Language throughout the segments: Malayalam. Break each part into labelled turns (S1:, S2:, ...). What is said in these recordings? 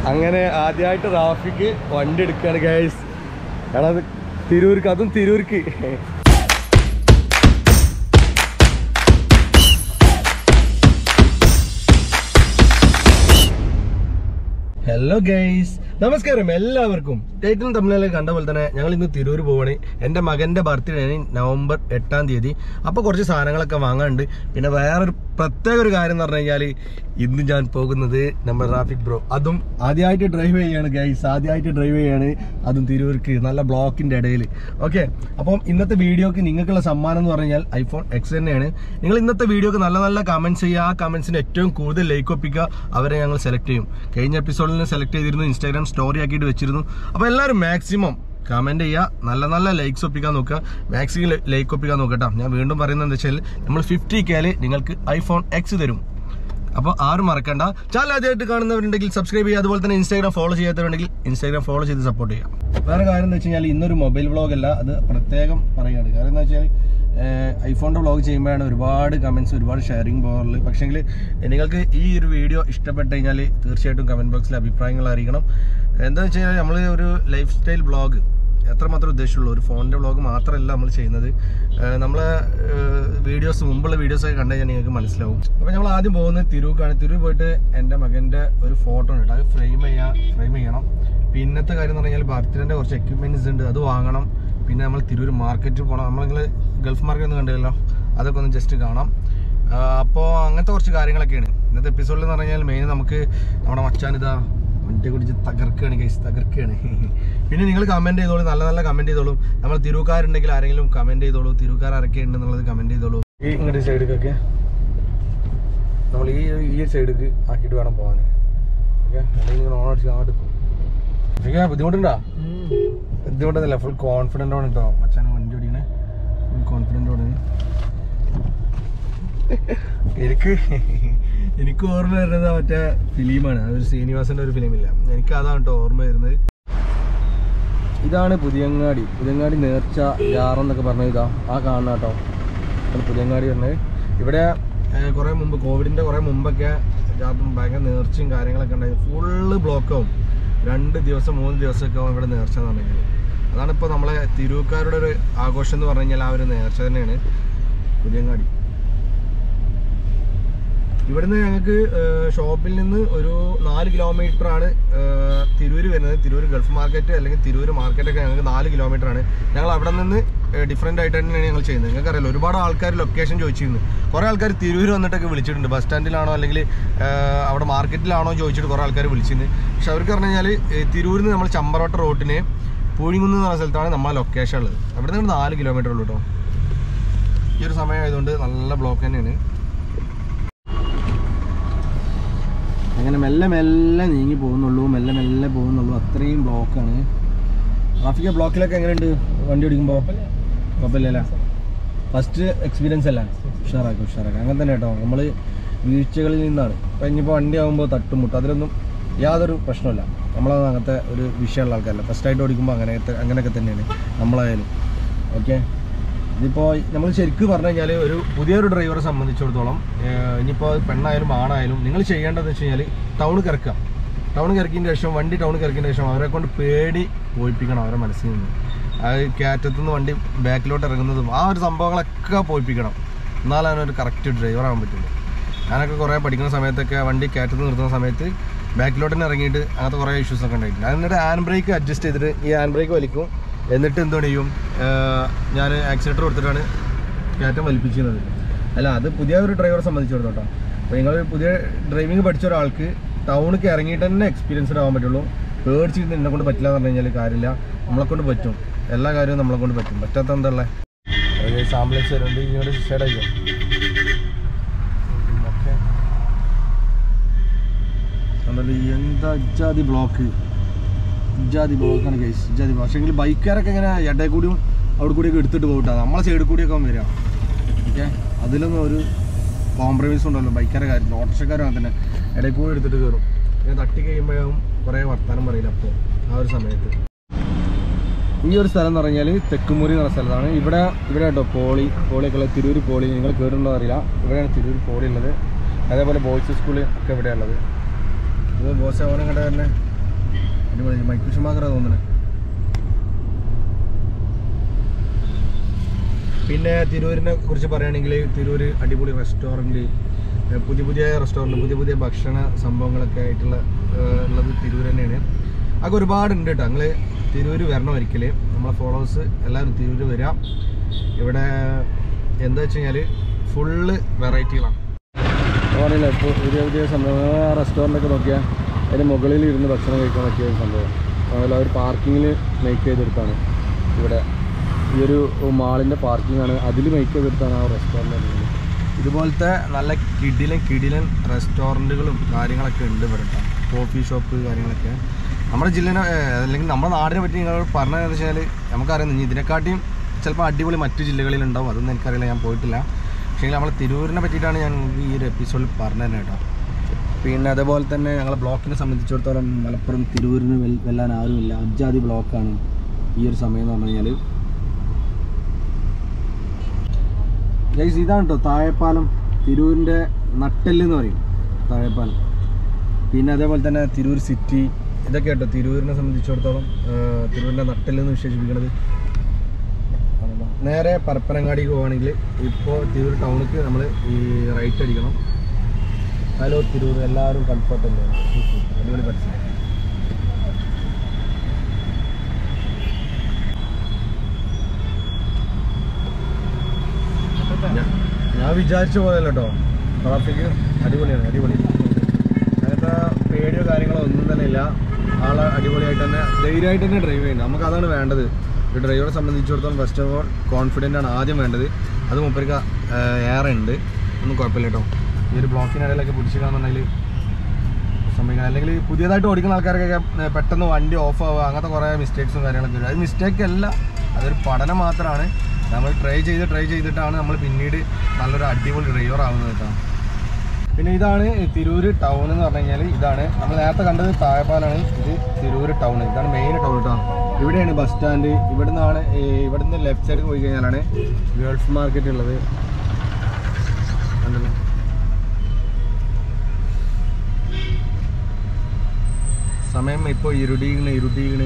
S1: അങ്ങനെ ആദ്യമായിട്ട് റാഫിക്ക് വണ്ടി എടുക്കുകയാണ് ഗൈസ് എടാ അത് തിരൂർക്ക് അതും തിരൂർക്ക് ഹലോ ഗൈസ് നമസ്കാരം എല്ലാവർക്കും ടൈറ്റിൽ തമിഴിലെ കണ്ട പോലെ തന്നെ ഞങ്ങൾ ഇന്ന് തിരൂർ പോവാണ് എൻ്റെ മകൻ്റെ ബർത്ത്ഡേ ആണ് നവംബർ എട്ടാം തീയതി അപ്പോൾ കുറച്ച് സാധനങ്ങളൊക്കെ വാങ്ങാനുണ്ട് പിന്നെ വേറൊരു പ്രത്യേക ഒരു കാര്യം എന്ന് പറഞ്ഞു കഴിഞ്ഞാൽ ഇന്ന് ഞാൻ പോകുന്നത് നമ്മുടെ ട്രാഫിക് ബ്രോ അതും ആദ്യമായിട്ട് ഡ്രൈവ് ചെയ്യാണ് ഗൈസ് ആദ്യമായിട്ട് ഡ്രൈവ് ചെയ്യാണ് അതും തിരൂർക്ക് നല്ല ബ്ലോക്കിൻ്റെ ഇടയിൽ ഓക്കെ അപ്പം ഇന്നത്തെ വീഡിയോക്ക് നിങ്ങൾക്കുള്ള സമ്മാനം എന്ന് പറഞ്ഞാൽ ഐഫോൺ എക്സ് തന്നെയാണ് നിങ്ങൾ ഇന്നത്തെ വീഡിയോക്ക് നല്ല നല്ല കമൻറ്റ്സ് ചെയ്യുക ആ കമൻസിന് ഏറ്റവും കൂടുതൽ ലൈക്ക് ഒപ്പിക്കുക അവരെ ഞങ്ങൾ സെലക്ട് ചെയ്യും കഴിഞ്ഞ എപ്പിസോഡിൽ നിന്ന് സെലക്ട് ചെയ്തിരുന്നു ഇൻസ്റ്റാഗ്രാം സ്റ്റോറി ആക്കിയിട്ട് വെച്ചിരുന്നു അപ്പോൾ എല്ലാവരും മാക്സിമം കമൻറ്റ് ചെയ്യുക നല്ല നല്ല ലൈക്സ് ഒപ്പിക്കാൻ നോക്കുക മാക്സിമം ലൈക്ക് ഒപ്പിക്കാൻ നോക്കട്ടോ ഞാൻ വീണ്ടും പറയുന്നത് എന്താ വെച്ചാൽ നമ്മൾ ഫിഫ്റ്റി കെയിൽ നിങ്ങൾക്ക് ഐഫോൺ എക്സ് തരും അപ്പോൾ ആരും മറക്കണ്ട ചാനൽ ആദ്യമായിട്ട് കാണുന്നവരുണ്ടെങ്കിൽ സബ്സ്ക്രൈബ് ചെയ്യുക അതുപോലെ തന്നെ ഇൻസ്റ്റാഗ്രാം ഫോളോ ചെയ്യാത്തവരുണ്ടെങ്കിൽ ഇൻസ്റ്റാഗ്രാം ഫോളോ ചെയ്ത് സപ്പോർട്ട് ചെയ്യാം വേറെ കാര്യം എന്ന് വെച്ച് കഴിഞ്ഞാൽ ഇന്നൊരു മൊബൈൽ വ്ളോഗ് അല്ല അത് പ്രത്യേകം പറയുകയാണ് കാരണം എന്ന് വെച്ചാൽ ഐഫോണിൻ്റെ വ്ളോഗ് ചെയ്യുമ്പോഴാണ് ഒരുപാട് കമൻറ്റ്സ് ഒരുപാട് ഷെയറിങ് പോകാറുള്ളത് പക്ഷേങ്കിൽ നിങ്ങൾക്ക് ഈ ഒരു വീഡിയോ ഇഷ്ടപ്പെട്ട് കഴിഞ്ഞാൽ തീർച്ചയായിട്ടും കമൻറ്റ് ബോക്സിൽ അഭിപ്രായങ്ങൾ അറിയിക്കണം എന്താണെന്ന് വെച്ച് കഴിഞ്ഞാൽ നമ്മൾ ഒരു ലൈഫ് സ്റ്റൈൽ വ്ളോഗ് എത്രമാത്രം ഉദ്ദേശമുള്ളൂ ഒരു ഫോണിൻ്റെ വ്ളോഗ് മാത്രമല്ല നമ്മൾ ചെയ്യുന്നത് ഏഹ് നമ്മളെ വീഡിയോസ് മുമ്പുള്ള വീഡിയോസ് ഒക്കെ കണ്ടു കഴിഞ്ഞാൽ നിങ്ങൾക്ക് മനസ്സിലാവും അപ്പോൾ നമ്മൾ ആദ്യം പോകുന്നത് തിരൂക്കാണ് തിരൂർ പോയിട്ട് എൻ്റെ മകൻ്റെ ഒരു ഫോട്ടോ ഉണ്ട് അത് ഫ്രെയിം ചെയ്യാ ഫ്രെയിം ചെയ്യണം പിന്നത്തെ കാര്യം എന്ന് പറഞ്ഞാൽ ബർത്ത്ഡേൻ്റെ കുറച്ച് എക്യുപ്മെൻറ്റ്സ് ഉണ്ട് അത് വാങ്ങണം പിന്നെ നമ്മൾ തിരൂർ മാർക്കറ്റിൽ പോകണം നമ്മൾ ഗൾഫ് മാർക്കറ്റ് ഒന്നും കണ്ടില്ലല്ലോ അതൊക്കെ ഒന്ന് ജസ്റ്റ് കാണാം അപ്പോൾ അങ്ങനത്തെ കുറച്ച് കാര്യങ്ങളൊക്കെയാണ് ഇന്നത്തെ എപ്പിസോഡിൽ എന്ന് പറഞ്ഞാൽ മെയിൻ നമുക്ക് നമ്മുടെ മച്ചാൻ ഇതാ വണ്ടി കുടിച്ച് തകർക്കുകയാണ് കേസ് തകർക്കുകയാണ് പിന്നെ നിങ്ങൾ കമൻറ്റ് ചെയ്തോളൂ നല്ല നല്ല കമൻറ്റ് ചെയ്തോളൂ നമ്മൾ തിരുക്കാരുണ്ടെങ്കിൽ ആരെങ്കിലും കമൻറ്റ് ചെയ്തോളൂ തിരുക്കാർ ആരൊക്കെ ഉണ്ടെന്നുള്ളത് കമൻറ്റ് ചെയ്തോളൂ ഈ ഇങ്ങോട്ട് സൈഡിലേക്കൊക്കെ നമ്മൾ ഈ ഈ സൈഡിലേക്ക് ആക്കിയിട്ട് വേണം പോകാൻ ഓക്കെ അല്ലെങ്കിൽ നിങ്ങൾ ഓൺ അടിച്ച് അങ്ങോട്ട് എടുക്കും ഓക്കെ ബുദ്ധിമുട്ടുണ്ടോ ബുദ്ധിമുട്ടൊന്നുമില്ല ഫുൾ കോൺഫിഡൻ്റ് ആണ് കേട്ടോ മച്ചാൻ വണ്ടി ഓടിക്കണേ ഫുൾ കോൺഫിഡൻ്റ് ആണ് എനിക്ക് എനിക്ക് ഓർമ്മ വരുന്നത് മറ്റേ ഫിലിമാണ് അതൊരു ശ്രീനിവാസന്റെ ഒരു ഫിലിമില്ല എനിക്ക് അതാണ് കേട്ടോ ഓർമ്മ വരുന്നത് ഇതാണ് പുതിയങ്ങാടി പുതിയങ്ങാടി നേർച്ച ജാറെന്നൊക്കെ പറഞ്ഞത് ഇതാ ആ കാണുന്ന കേട്ടോ ആണ് പുതിയങ്ങാടി പറഞ്ഞത് ഇവിടെ കുറേ മുമ്പ് കോവിഡിൻ്റെ കുറേ മുമ്പൊക്കെ ജാത്തും ഭയങ്കര നേർച്ചയും കാര്യങ്ങളൊക്കെ ഉണ്ടായി ഫുള്ള് ബ്ലോക്കാവും രണ്ട് ദിവസം മൂന്ന് ദിവസമൊക്കെ ആവും ഇവിടെ നേർച്ച എന്ന് പറഞ്ഞു കഴിഞ്ഞാൽ അതാണ് ഇപ്പോൾ നമ്മളെ തിരൂക്കാരുടെ ഒരു ആഘോഷം എന്ന് പറഞ്ഞു കഴിഞ്ഞാൽ ആ ഒരു നേർച്ച തന്നെയാണ് പുതിയങ്ങാടി ഇവിടുന്ന് ഞങ്ങൾക്ക് ഷോപ്പിൽ നിന്ന് ഒരു നാല് കിലോമീറ്റർ ആണ് തിരൂര് വരുന്നത് തിരൂർ ഗൾഫ് മാർക്കറ്റ് അല്ലെങ്കിൽ തിരൂർ മാർക്കറ്റൊക്കെ ഞങ്ങൾക്ക് നാല് കിലോമീറ്റർ ആണ് ഞങ്ങൾ അവിടെ നിന്ന് ഡിഫറെൻ്റ് ആയിട്ട് തന്നെയാണ് ഞങ്ങൾ ചെയ്യുന്നത് നിങ്ങൾക്ക് അറിയാലോ ഒരുപാട് ആൾക്കാർ ലൊക്കേഷൻ ചോദിച്ചിരുന്നു കുറേ ആൾക്കാർ തിരൂർ വന്നിട്ടൊക്കെ വിളിച്ചിട്ടുണ്ട് ബസ് സ്റ്റാൻഡിലാണോ അല്ലെങ്കിൽ അവിടെ മാർക്കറ്റിലാണോ ചോദിച്ചിട്ട് കുറേ ആൾക്കാർ വിളിച്ചിരുന്നു പക്ഷെ അവർക്ക് പറഞ്ഞു കഴിഞ്ഞാൽ തിരൂരിൽ നിന്ന് നമ്മൾ ചമ്പറോട്ട റോട്ടിന് പൂഴിങ്കുന്ന് എന്ന് പറഞ്ഞ സ്ഥലത്താണ് നമ്മളെ ലൊക്കേഷൻ ഉള്ളത് അവിടെ നിന്ന് നാല് കിലോമീറ്റർ ഉള്ളൂ കേട്ടോ ഈ ഒരു സമയം ആയതുകൊണ്ട് നല്ല ബ്ലോക്ക് തന്നെയാണ് അങ്ങനെ മെല്ലെ മെല്ലെ നീങ്ങി പോകുന്നുള്ളൂ മെല്ലെ മെല്ലെ പോകുന്നുള്ളൂ അത്രയും ബ്ലോക്കാണ് ട്രാഫിക് ബ്ലോക്കിലൊക്കെ എങ്ങനെയുണ്ട് വണ്ടി ഓടിക്കുമ്പോൾ കുഴപ്പമില്ലല്ല ഫസ്റ്റ് എക്സ്പീരിയൻസ് അല്ല ഉഷാറാക്കി ഉഷാറാക്കി അങ്ങനെ തന്നെ കേട്ടോ നമ്മൾ വീഴ്ചകളിൽ നിന്നാണ് ഇപ്പം ഇനിയിപ്പോൾ വണ്ടി ആകുമ്പോൾ തട്ടുമുട്ട് അതിലൊന്നും യാതൊരു പ്രശ്നമില്ല നമ്മളത് അങ്ങനത്തെ ഒരു വിഷയമുള്ള ആൾക്കാരല്ല ഫസ്റ്റായിട്ട് ഓടിക്കുമ്പോൾ അങ്ങനത്തെ അങ്ങനെയൊക്കെ തന്നെയാണ് നമ്മളായാലും ഓക്കെ ഇതിപ്പോൾ നമ്മൾ ശരിക്കും പറഞ്ഞു കഴിഞ്ഞാൽ ഒരു പുതിയൊരു ഡ്രൈവറെ സംബന്ധിച്ചിടത്തോളം ഏഹ് ഇനിയിപ്പോൾ പെണ്ണായാലും ആണായാലും നിങ്ങൾ ചെയ്യേണ്ടതെന്ന് വെച്ച് കഴിഞ്ഞാൽ ടൗണിൽ കിറക്കുക ടൗണിൽ കിറക്കിയതിന് ശേഷം വണ്ടി ടൗണിൽ കിറക്കിയതിന് ശേഷം അവരെ കൊണ്ട് പേടി പോയിപ്പിക്കണം അവരെ മനസ്സിൽ നിന്ന് ആ കയറ്റത്തു നിന്ന് വണ്ടി ബാക്കിലോട്ട് ഇറങ്ങുന്നതും ആ ഒരു സംഭവങ്ങളൊക്കെ പോയിപ്പിക്കണം എന്നാലാണ് ഒരു കറക്റ്റ് ഡ്രൈവർ ആവാൻ പറ്റുള്ളൂ ഞാനൊക്കെ കുറേ പഠിക്കുന്ന സമയത്തൊക്കെ വണ്ടി കയറ്റത്ത് നിർത്തുന്ന സമയത്ത് ബാക്കിലോട്ട് തന്നെ ഇറങ്ങിയിട്ട് അങ്ങനത്തെ കുറേ ഇഷ്യൂസ് ഒക്കെ ഉണ്ടായിട്ടുണ്ട് അതിനിടെ ഹാൻഡ് ബ്രേക്ക് അഡ്ജസ്റ്റ് ചെയ്തിട്ട് ഈ ഹാൻഡ് ബ്രേക്ക് വലിക്കും എന്നിട്ട് എന്തോ ചെയ്യും ഞാൻ ആക്സിലേറ്റർ കൊടുത്തിട്ടാണ് കയറ്റം വലിപ്പിച്ചിരുന്നത് അല്ല അത് പുതിയ ഒരു ഡ്രൈവറെ സംബന്ധിച്ചിടത്തോട്ടോ അപ്പോൾ നിങ്ങൾ പുതിയ ഡ്രൈവിംഗ് പഠിച്ച ഒരാൾക്ക് ടൗണിലേക്ക് ഇറങ്ങിയിട്ട് തന്നെ എക്സ്പീരിയൻസ്ഡ് ആവാൻ പറ്റുള്ളൂ പേടിച്ചിരുന്ന് എന്നെ കൊണ്ട് പറ്റില്ല എന്ന് പറഞ്ഞു കഴിഞ്ഞാൽ കാര്യമില്ല നമ്മളെ കൊണ്ട് പറ്റും എല്ലാ കാര്യവും നമ്മളെ കൊണ്ട് പറ്റും പറ്റാത്ത എന്താ ഉള്ളത് ആംബുലൻസ് വരുന്നുണ്ട് ഇങ്ങോട്ട് സൈഡ് ആയിക്കോ ഓക്കെ അതുകൊണ്ട് എന്താ ഇജാതി ബ്ലോക്ക് ഇജാതി ബ്ലോക്കാണ് കേസ് ഇജാതി ബ്ലോക്ക് പക്ഷേ ബൈക്കാരൊക്കെ ഇങ്ങനെ ഇടയിൽ കൂടിയും അവിടെ കൂടിയൊക്കെ എടുത്തിട്ട് പോകട്ടെ നമ്മളെ സൈഡിൽ കൂടിയൊക്കെ അവൻ വരിക ഓക്കെ അതിലൊന്നും ഒരു കോംപ്രമൈസ് ഉണ്ടല്ലോ ബൈക്കാരെ കാര്യം ഓട്ടോറിക്ഷക്കാരും അങ്ങനെ തന്നെ ഇടയിൽ കൂടി എടുത്തിട്ട് കയറും ഇങ്ങനെ തട്ടി കഴിയുമ്പോഴും കുറേ വർത്താനം പറയില്ല അപ്പോൾ ആ ഒരു സമയത്ത് ഈ ഒരു സ്ഥലം എന്ന് പറഞ്ഞാൽ തെക്കുമുറി എന്ന് പറഞ്ഞ സ്ഥലത്താണ് ഇവിടെ ഇവിടെ കേട്ടോ പോളി പോളിയൊക്കെ ഉള്ളത് തിരൂർ പോളി നിങ്ങൾ കേട്ടിട്ടുണ്ടോ അറിയില്ല ഇവിടെയാണ് തിരൂർ പോളി ഉള്ളത് അതേപോലെ ബോയ്സ് സ്കൂൾ ഒക്കെ ഇവിടെയുള്ളത് ഇത് ബോസ് അവനും കണ്ട തന്നെ അടിപൊളി മൈക്കിൾ ഷുമാക്കറാ തോന്നുന്നത് പിന്നെ തിരൂരിനെ കുറിച്ച് പറയുകയാണെങ്കിൽ തിരൂർ അടിപൊളി റെസ്റ്റോറൻറ്റ് പുതിയ പുതിയ റെസ്റ്റോറൻറ്റ് പുതിയ പുതിയ ഭക്ഷണ സംഭവങ്ങളൊക്കെ ആയിട്ടുള്ള ഏഹ്, ഉള്ളത് തിരൂർ തന്നെയാണ് അതൊക്കെ ഒരുപാടുണ്ട് കേട്ടോ നിങ്ങൾ തിരൂർ വരണം ഒരിക്കൽ നമ്മളെ ഫോളോവേഴ്സ് എല്ലാവരും തിരൂർ വരാം ഇവിടെ എന്താ വെച്ച് കഴിഞ്ഞാൽ ഫുള്ള് വെറൈറ്റികളാണ് പറഞ്ഞില്ല ഇപ്പോൾ പുതിയ പുതിയ സംഭവം റെസ്റ്റോറൻ്റ് ഒക്കെ നോക്കിയാൽ അതിന് മുകളിൽ ഇരുന്ന് ഭക്ഷണം കഴിക്കാൻ പറ്റിയ ഒരു സംഭവം അതുപോലെ അവർ പാർക്കിങ്ങിൽ മേക്ക് ചെയ്തെടുത്താണ് ഇവിടെ ഈ ഒരു മാളിൻ്റെ പാർക്കിംഗ് ആണ് അതിൽ മേക്ക് ചെയ്തെടുത്താണ് ആ റെസ്റ്റോറൻറ്റ് ഇതുപോലത്തെ നല്ല കിടിലൻ കിടിലൻ റെസ്റ്റോറൻറ്റുകളും കാര്യങ്ങളൊക്കെ ഉണ്ട് ഇവിടെ കേട്ടോ കോഫി ഷോപ്പ് കാര്യങ്ങളൊക്കെ നമ്മുടെ ജില്ലേനെ ഏഹ്, അല്ലെങ്കിൽ നമ്മുടെ നാടിനെ പറ്റി നിങ്ങൾ പറഞ്ഞതെന്ന് വെച്ചാൽ നമുക്കറിയാം ഇനി ഇതിനെക്കാട്ടിയും ചിലപ്പോൾ അടിപൊളി മറ്റു ജില്ലകളിൽ ഉണ്ടാവും അതൊന്നും എനിക്കറിയില്ല ഞാൻ പോയിട്ടില്ല പക്ഷേ നമ്മൾ തിരൂരിനെ പറ്റിയിട്ടാണ് ഞാൻ നിങ്ങൾക്ക് ഈ ഒരു എപ്പിസോഡിൽ പറഞ്ഞു തന്നെ കേട്ടോ പിന്നെ അതേപോലെ തന്നെ ഞങ്ങളെ ബ്ലോക്കിനെ സംബന്ധിച്ചിടത്തോളം മലപ്പുറം തിരൂരിന് വെൽ- വെല്ലാൻ ആരുമില്ല അബ്ജാതി ബ്ലോക്കാണ് ഈ ഒരു സമയം എന്ന് പറഞ്ഞു കഴിഞ്ഞാൽ ഗൈസ് ഇതാണ് കേട്ടോ താഴെപ്പാലം തിരൂരിൻ്റെ നട്ടെല്ല് എന്ന് പറയും താഴെപ്പാലം പിന്നെ അതേപോലെ തന്നെ തിരൂർ സിറ്റി ഇതൊക്കെ കേട്ടോ തിരൂരിനെ സംബന്ധിച്ചിടത്തോളം ആ, തിരൂരിൻ്റെ നട്ടെല്ല് എന്ന് വിശേഷിപ്പിക്കുന്നത് ആണല്ലോ. നേരെ പരപ്പനങ്ങാടിക്ക് പോവുകയാണെങ്കിൽ ഇപ്പോൾ തിരൂർ ടൗണിക്ക് നമ്മൾ ഈ റൈറ്റ് അടിക്കണം ഹലോ തിരൂർ എല്ലാവരും കംഫർട്ട് അല്ലേ അടിപൊളി പരസ്യം ഞാൻ- ഞാൻ വിചാരിച്ച പോലെയല്ല കേട്ടോ ട്രാഫിക് അടിപൊളിയാണ് അടിപൊളി അങ്ങനത്തെ പേടിയോ കാര്യങ്ങളോ ഒന്നും തന്നെ ഇല്ല ആള് അടിപൊളിയായിട്ട് തന്നെ ധൈര്യമായിട്ട് തന്നെ ഡ്രൈവ് ചെയ്യുന്നത് നമുക്ക് അതാണ് വേണ്ടത് ഒരു ഡ്രൈവറെ സംബന്ധിച്ചിടത്തോളം ഫസ്റ്റ് ഓഫ് ഓൾ കോൺഫിഡൻ്റ് ആണ് ആദ്യം വേണ്ടത് അത് മുപ്പർക്ക് ഏറെ ഉണ്ട് ഒന്നും കുഴപ്പമില്ല കേട്ടോ ഈ ഒരു ബ്ലോക്കിനിടയിലൊക്കെ പിടിച്ചിട്ടാണെന്നുണ്ടെങ്കിൽ സംഭവിക്കണം അല്ലെങ്കിൽ പുതിയതായിട്ട് ഓടിക്കുന്ന ആൾക്കാർക്കൊക്കെ ഏർ പെട്ടെന്ന് വണ്ടി ഓഫ് ആവുക അങ്ങനത്തെ കുറേ മിസ്റ്റേക്സും കാര്യങ്ങളൊക്കെ വരും അത് മിസ്റ്റേക്ക് അല്ല അതൊരു പഠനം മാത്രമാണ് നമ്മൾ ട്രൈ ചെയ്ത് ട്രൈ ചെയ്തിട്ടാണ് നമ്മൾ പിന്നീട് നല്ലൊരു അടിപൊളി ഡ്രൈവർ ആവുന്നത് കേട്ടോ പിന്നെ ഇതാണ് തിരൂർ ടൗൺ എന്ന് പറഞ്ഞു കഴിഞ്ഞാൽ ഇതാണ് നമ്മൾ നേരത്തെ കണ്ടത് താഴെപ്പാലാണ് ഇത് തിരൂർ ടൗൺ ഇതാണ് മെയിൻ ടൗൺ കേട്ടോ ഇവിടെയാണ് ബസ് സ്റ്റാൻഡ് ഇവിടെ നിന്നാണ് ഇവിടുന്ന് ലെഫ്റ്റ് സൈഡ് പോയി കഴിഞ്ഞാലാണ് ഗേൾസ് മാർക്കറ്റ് ഉള്ളത് കണ്ടല്ലോ സമയം ഇപ്പോൾ ഇരുടീകണ് ഇരുടീകണ്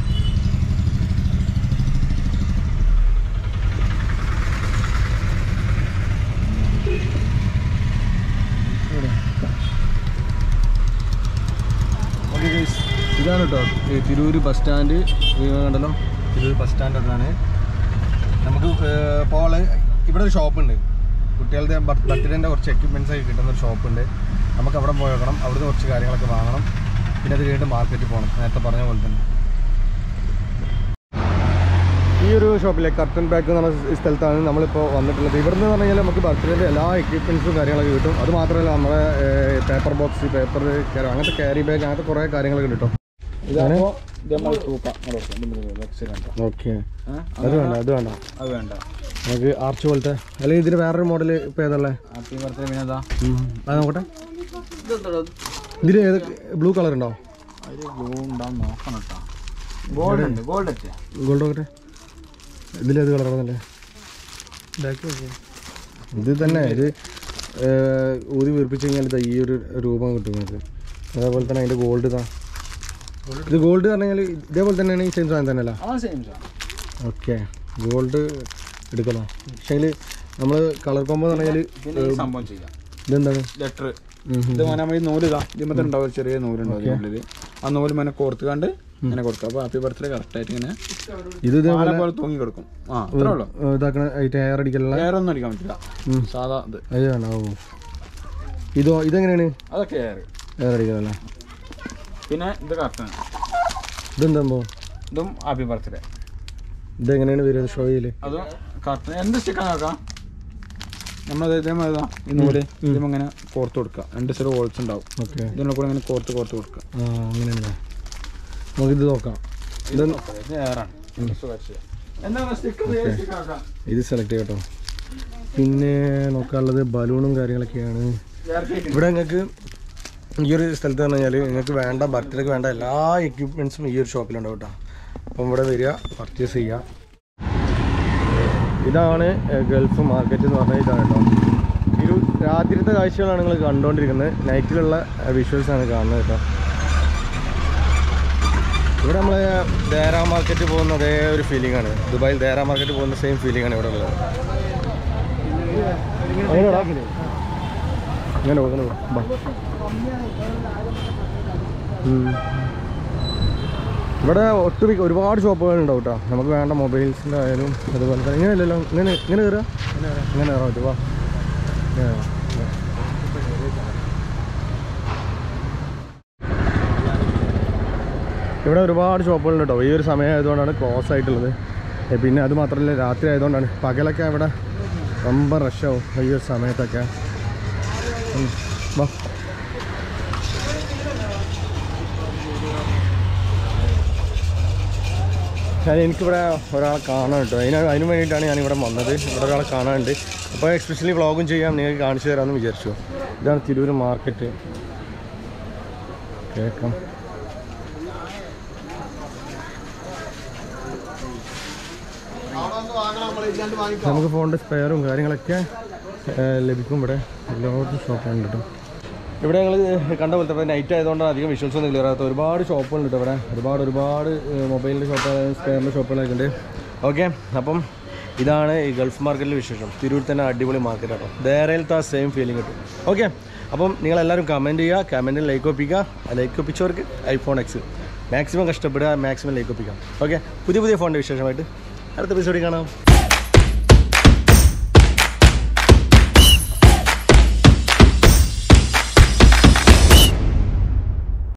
S1: ഓക്കെ ഗൈസ് ഇതാണ് കേട്ടോ ഈ തിരൂർ ബസ് സ്റ്റാൻഡ് കണ്ടല്ലോ തിരൂർ ബസ് സ്റ്റാൻഡ് അതാണ് നമുക്ക് പോള് ഇവിടെ ഒരു ഷോപ്പുണ്ട് കുട്ടികളുടെ ബർത്ത്ഡേൻ്റെ കുറച്ച് എക്യുപ്മെൻറ്റ്സ് ഒക്കെ കിട്ടുന്ന ഒരു ഷോപ്പുണ്ട് നമുക്ക് അവിടെ പോയി നോക്കണം അവിടുന്ന് കുറച്ച് കാര്യങ്ങളൊക്കെ വാങ്ങണം പിന്നെ അത് കഴിഞ്ഞിട്ട് മാർക്കറ്റിൽ പോകണം നേരത്തെ പറഞ്ഞ പോലെ തന്നെ ഈ ഒരു ഷോപ്പിലെ കർട്ടൻ ബാക്ക് എന്ന് പറഞ്ഞ സ്ഥലത്താണ് നമ്മളിപ്പോൾ വന്നിട്ടുള്ളത് ഇവിടുന്ന് പറഞ്ഞു കഴിഞ്ഞാൽ നമുക്ക് ബർത്ത്ഡേൻ്റെ എല്ലാ എക്യുപ്മെൻറ്റ്സും കാര്യങ്ങളൊക്കെ കിട്ടും അത് മാത്രമല്ല നമ്മുടെ പേപ്പർ ബോക്സ് പേപ്പർ അങ്ങനത്തെ ക്യാരി ബാഗ് അങ്ങനത്തെ കുറേ കാര്യങ്ങളൊക്കെ കിട്ടും ഇതാണ് ഓക്കെ അത് വേണ്ട അത് വേണ്ട
S2: അത് വേണ്ട
S1: നമുക്ക് ആർച്ച് പോലത്തെ അല്ലെങ്കിൽ ഇതിന് വേറൊരു മോഡൽ ഇപ്പോൾ ഏതല്ലേ
S2: ഹാപ്പി ബർത്ത്ഡേ വിനോദ
S1: അത് നോക്കട്ടെ ഇതിന് ഏത് ബ്ലൂ കളർ ഉണ്ടോ
S2: അതിൽ ബ്ലൂ ഉണ്ടാവും നോക്കണം കേട്ടോ ഗോൾഡ് ഉണ്ട് ഗോൾഡ് ഒക്കെ
S1: ഗോൾഡ് നോക്കട്ടെ ഇതിലേത് കളറാണല്ലേ ഇത് തന്നെ ഇത് ഏർ, ഊതി വീർപ്പിച്ച് കഴിഞ്ഞാൽ ഇതാ ഈ ഒരു രൂപം കിട്ടും നിങ്ങൾക്ക് അതേപോലെ തന്നെ അതിൻ്റെ ഗോൾഡ് ഇതാ ഇത് ഗോൾഡ് പറഞ്ഞു കഴിഞ്ഞാൽ ഇതേപോലെ തന്നെയാണ് ഈ സെയിം സാധനം തന്നെയല്ല
S2: ആ സെയിം സാർ
S1: ഓക്കെ ഗോൾഡ് എടുക്കണോ പക്ഷേ നമ്മൾ കളർ കോമ്പോ എന്ന് പറഞ്ഞാൽ
S2: പിന്നെ ഈ സംഭവം ചെയ്യാം
S1: ഇതെന്താണ്
S2: ലെറ്റർ
S1: ഉം
S2: ഇത് നമ്മൾ ഈ നൂല് ഇതാ ഇതിമത്തെ ഉണ്ടാവും ഒരു ചെറിയ നൂലുണ്ടാവും ഇതിനുള്ളിൽ ആ നൂല് മനെ കോർത്ത് കണ്ട് ഇങ്ങനെ കൊടുക്കും അപ്പോൾ ഹാപ്പി ബർത്ത്ഡേ കറക്റ്റായിട്ട് ഇങ്ങനെ
S1: ഇത് ഇതേപോലെ
S2: മാല പോലെ തൂങ്ങി കൊടുക്കും ആ അത്രേ ഉള്ളൂ
S1: ഏർ, ഇതാക്കണ എയർ അടിക്കലുള്ള
S2: എയർ ഒന്നും അടിക്കാൻ പറ്റില്ല
S1: ഉം.
S2: സാധാ ഇത്
S1: അത് വേണം ഓ ഇതോ ഇതെങ്ങനെയാണ്
S2: അതൊക്കെ എയർ
S1: എയർ അടിക്കലല്ലേ
S2: പിന്നെ ഇത് കറക്റ്റാണ്
S1: ഇതെന്താ സംഭവം
S2: ഇതും ഹാപ്പി ബർത്ത്ഡേ
S1: ഇതെങ്ങനെയാണ് വരുന്നത് ഷോയിൽ
S2: അതും കറക്റ്റ് എന്ത് സ്റ്റിക്കാണ് നോക്കാം നമ്മൾ ഇതേമാതിരി ഇതാ ഈ നൂല് ഇതും ഇങ്ങനെ കോർത്ത് കൊടുക്കുക രണ്ട് സൈഡ് ഹോൾസ് ഉണ്ടാവും
S1: ഓക്കെ
S2: ഇതിനുള്ള കൂടെ ഇങ്ങനെ കോർത്ത് കോർത്ത് കൊടുക്കുക
S1: ആ അങ്ങനെയാണ് നമുക്കിത് നോക്കാം ഇത്
S2: ഇത് എയറാണ് എന്താണ് സ്റ്റിക്കർ
S1: ഇത് സെലക്ട് ചെയ്യട്ടോ പിന്നെ നോക്കാനുള്ളത് ബലൂണും കാര്യങ്ങളൊക്കെയാണ് ഇവിടെ നിങ്ങൾക്ക് ഈ ഒരു സ്ഥലത്ത് പറഞ്ഞു കഴിഞ്ഞാൽ നിങ്ങൾക്ക് വേണ്ട ബർത്ത്ഡേക്ക് വേണ്ട എല്ലാ എക്യുപ്മെൻസും ഈ ഒരു ഷോപ്പിലുണ്ടാവും കേട്ടോ അപ്പം ഇവിടെ വരിക പർച്ചേസ് ചെയ്യുക ഇതാണ് ഏഹ്, ഗൾഫ് മാർക്കറ്റ് എന്ന് പറഞ്ഞാൽ ഇതാണ് കേട്ടോ ഈ ഒരു രാത്രിത്തെ കാഴ്ചകളാണ് നിങ്ങൾ കണ്ടുകൊണ്ടിരിക്കുന്നത് നൈറ്റിലുള്ള വിഷ്വൽസ് ആണ് കാണുന്നത് കേട്ടോ ഇവിടെ നമ്മൾ ദേര മാർക്കറ്റ് പോകുന്ന അതേ ഒരു ഫീലിംഗ് ആണ് ദുബായിൽ ദേര മാർക്കറ്റ് പോകുന്ന സെയിം ഫീലിംഗ് ആണ് ഇവിടെ ഉള്ളത് അങ്ങനെയാടാ? ഇങ്ങനെ പോ, ഇങ്ങനെ പോ. ബാ. ഉം. ഇവിടെ ഒട്ടുമിക്ക ഒരുപാട് ഷോപ്പുകൾ ഉണ്ടാവും കേട്ടോ നമുക്ക് വേണ്ട മൊബൈൽസിൻ്റെ ആയാലും അതുപോലെ തന്നെ ഇങ്ങനെയല്ലല്ലോ ഇങ്ങനെ ഇങ്ങനെ കയറുക ഇങ്ങനെ കയറാൻ പറ്റും വാ ഇങ്ങനെ കയറാം. വാ. ഇവിടെ ഒരുപാട് ഷോപ്പുകളുണ്ട് കേട്ടോ ഈ ഒരു സമയം ആയതുകൊണ്ടാണ് ക്ലോസ് ആയിട്ടുള്ളത് ഏ, പിന്നെ അത് മാത്രമല്ല രാത്രി ആയതുകൊണ്ടാണ് പകലൊക്കെ ഇവിടെ ரொம்ப റഷാവും ഈ ഒരു സമയത്തൊക്കെ ഉം. വാ ഞാൻ എനിക്കിവിടെ ഒരാളെ കാണാൻ കേട്ടോ അതിന് അതിന് വേണ്ടിയിട്ടാണ് ഞാൻ ഇവിടെ വന്നത് ഇവിടെ ഒരാളെ കാണാനുണ്ട് അപ്പോൾ എക്സ്പെഷ്യലി വ്ളോഗും ചെയ്യാം നിങ്ങൾക്ക് കാണിച്ചു തരാമെന്ന് വിചാരിച്ചു ഇതാണ് തിരൂർ മാർക്കറ്റ് കേൾക്കാം നമുക്ക് ഫോണിൻ്റെ സ്പെയറും കാര്യങ്ങളൊക്കെ ഏ, ലഭിക്കും ഇവിടെ എല്ലാവർക്കും ഷോപ്പുണ്ട് കേട്ടോ ഇവിടെ ഞങ്ങൾ കണ്ട പോലത്തെ ഇപ്പോൾ നൈറ്റ് ആയതുകൊണ്ടാണ് അധികം വിഷ്വൽസ് ഒന്നും ക്ലിയർ ആകാത്ത ഒരുപാട് ഷോപ്പുകളുണ്ട് കേട്ടോ ഇവിടെ ഒരുപാട് ഒരുപാട് മൊബൈലിൻ്റെ ഷോപ്പ് സ്പെയറിൻ്റെ ഷോപ്പുകളൊക്കെ ഉണ്ട് ഓക്കെ അപ്പം ഇതാണ് ഈ ഗൾഫ് മാർക്കറ്റിലെ വിശേഷം തിരൂർ തന്നെ അടിപൊളി മാർക്കറ്റ് കേട്ടോ ദേരയിലത്തെ ആ സെയിം ഫീലിംഗ് കിട്ടും ഓക്കെ അപ്പം നിങ്ങളെല്ലാവരും കമൻറ്റ് ചെയ്യുക കമൻറ്റിൽ ലൈക്ക് ഒപ്പിക്കുക ആ ലൈക്ക് ഒപ്പിച്ചവർക്ക് ഐഫോൺ എക്സ് മാക്സിമം കഷ്ടപ്പെടുക മാക്സിമം ലൈക്ക് ഒപ്പിക്കാം ഓക്കെ പുതിയ പുതിയ ഫോണിൻ്റെ വിശേഷമായിട്ട് അടുത്ത എപ്പിസോഡിൽ കാണാം